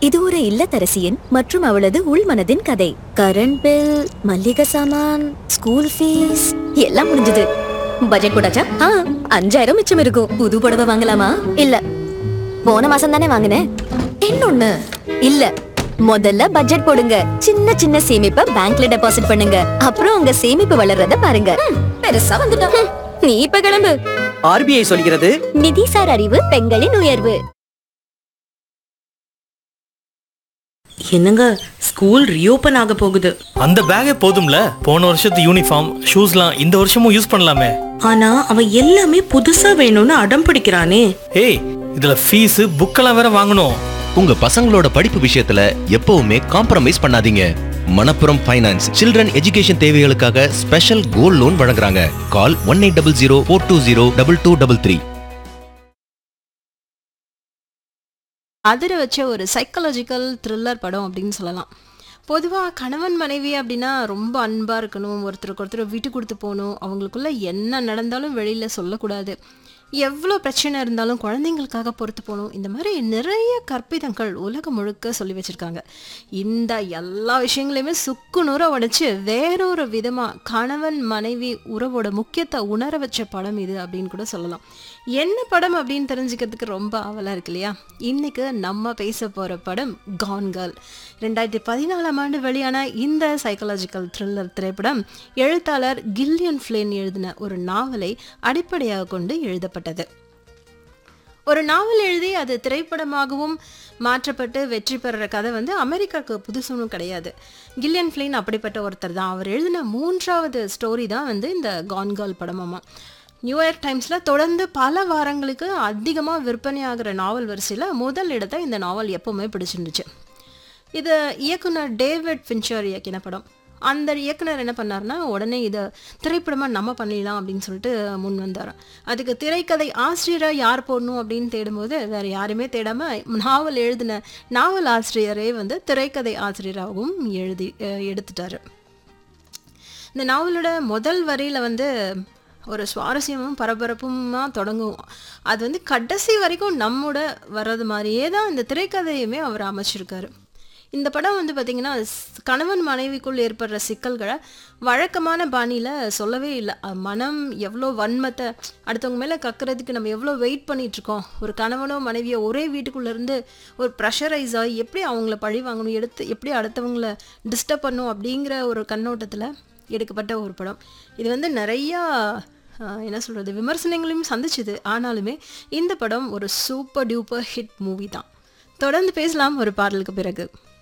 இது ஒரு இல்லத்தரசியின் மற்றும் அவளது உள்மனதின் கதை கரண்ட் பில் மல்லிகை சாமான் ஸ்கூல் ஃபீஸ் எல்லாம் முடிஞ்சது பட்ஜெட் போட்டாச்சா ஆ அஞ்சாயிரம் மிச்சம் இருக்கும் புது புடவை வாங்கலாமா இல்ல போன மாசம் தானே வாங்கினேன் இன்னொன்னு இல்ல முதல்ல பட்ஜெட் போடுங்க சின்ன சின்ன சேமிப்பை பேங்க்ல டெபாசிட் பண்ணுங்க அப்புறம் உங்க சேமிப்பு வளர்றத பாருங்க ம், பெருசா வந்துட்டோம் ம், நீ இப்ப கிளம்பு ஆர்பிஐ சொல்கிறது நிதிசார் அறிவு பெண்களின் உயர்வு என்னங்க ஸ்கூல் ரீஓபன் ஆக போகுது அந்த பேக்கே போதும்ல போன வருஷத்து யூனிஃபார்ம் ஷூஸ்லாம் இந்த வருஷமும் யூஸ் பண்ணலாமே ஆனா அவன் எல்லாமே புதுசா வேணும்னு அடம் பிடிக்கிறானே ஏய் இதுல ஃபீஸ் புக்கெல்லாம் வேற வாங்கணும் உங்க பசங்களோட படிப்பு விஷயத்துல எப்பவுமே காம்ப்ரமைஸ் பண்ணாதீங்க மணப்புரம் ஃபைனான்ஸ் சில்ட்ரன் எஜுகேஷன் தேவைகளுக்காக ஸ்பெஷல் கோல்ட் லோன் வழங்குறாங்க call one eight double zero four two zero double two double three அதிர வச்ச ஒரு சைக்காலஜிக்கல் த்ரில்லர் படம் அப்படின்னு சொல்லலாம் பொதுவாக கணவன் மனைவி அப்படின்னா ரொம்ப அன்பாக இருக்கணும் ஒருத்தருக்கு ஒருத்தர் விட்டு கொடுத்து போகணும் அவங்களுக்குள்ள என்ன நடந்தாலும் வெளியில் சொல்லக்கூடாது எவ்வளோ பிரச்சனை இருந்தாலும் குழந்தைங்களுக்காக பொறுத்து போகணும் இந்த மாதிரி நிறைய கற்பிதங்கள் உலகம் முழுக்க சொல்லி வச்சுருக்காங்க இந்த எல்லா விஷயங்களையுமே சுக்கு நூற உடைச்சு வேறொரு விதமாக கணவன் மனைவி உறவோட முக்கியத்தை உணர வச்ச படம் இது அப்படின்னு கூட சொல்லலாம் என்ன படம் அப்படின்னு தெரிஞ்சுக்கிறதுக்கு ரொம்ப ஆவலாக இருக்கு இல்லையா இன்னைக்கு நம்ம பேச போகிற படம் கான் கேர்ள் ரெண்டாயிரத்தி பதினாலாம் ஆண்டு வெளியான இந்த சைக்காலஜிக்கல் த்ரில்லர் திரைப்படம் எழுத்தாளர் கில்லியன் ஃப்ளேன் எழுதின ஒரு நாவலை அடிப்படையாக கொண்டு எழுதப்பட்டது ஒரு நாவல் எழுதி அது திரைப்படமாகவும் மாற்றப்பட்டு வெற்றி பெறுற கதை வந்து அமெரிக்காவுக்கு புதுசுன்னு கிடையாது கில்லியன் ஃப்ளின் அப்படிப்பட்ட ஒருத்தர் தான் அவர் எழுதின மூன்றாவது ஸ்டோரி தான் வந்து இந்த கான்கால் படமாமா நியூயார்க் டைம்ஸில் தொடர்ந்து பல வாரங்களுக்கு அதிகமாக விற்பனையாகிற நாவல் வரிசையில் முதல் இடத்தை இந்த நாவல் எப்போவுமே பிடிச்சிருந்துச்சு இது இயக்குனர் டேவிட் ஃபின்ச்சர் இயக்கின படம் அந்த இயக்குனர் என்ன பண்ணார்னா உடனே இதை திரைப்படமாக நம்ம பண்ணிடலாம் அப்படின்னு சொல்லிட்டு முன் வந்தார் அதுக்கு திரைக்கதை ஆசிரியராக யார் போடணும் அப்படின்னு தேடும்போது வேறு யாருமே தேடாமல் நாவல் எழுதின நாவல் ஆசிரியரே வந்து திரைக்கதை ஆசிரியராகவும் எழுதி அஹ் எடுத்துட்டாரு இந்த நாவலோட முதல் வரியில் வந்து ஒரு சுவாரஸ்யமும் பரபரப்புமா தொடங்கும் அது வந்து கடைசி வரைக்கும் நம்மோட வர்றது மாதிரியே தான் இந்த திரைக்கதையுமே அவர் அமைச்சிருக்காரு இந்த படம் வந்து பார்த்திங்கன்னா ஸ்- கணவன் மனைவிக்குள் ஏற்படுற சிக்கல்களை வழக்கமான பாணியில் சொல்லவே இல்லை அஹ் மனம் எவ்வளோ வன்மத்தை அடுத்தவங்க மேலே கக்குறதுக்கு நம்ம எவ்வளோ வெயிட் பண்ணிட்டு இருக்கோம் ஒரு கணவனோ மனைவியோ ஒரே வீட்டுக்குள்ளே இருந்து ஒரு ப்ரெஷரைஸ் ஆகி எப்படி அவங்கள பழி வாங்கணும் எடுத்து எப்படி அடுத்தவங்கள டிஸ்டர்ப் பண்ணும் அப்படிங்கிற ஒரு கண்ணோட்டத்தில் எடுக்கப்பட்ட ஒரு படம் இது வந்து நிறையா ஆஹ், என்ன சொல்கிறது விமர்சனங்களையும் சந்திச்சுது ஆனாலுமே இந்த படம் ஒரு சூப்பர் டியூப்பர் ஹிட் மூவி தான் தொடர்ந்து பேசலாம் ஒரு பாடலுக்கு பிறகு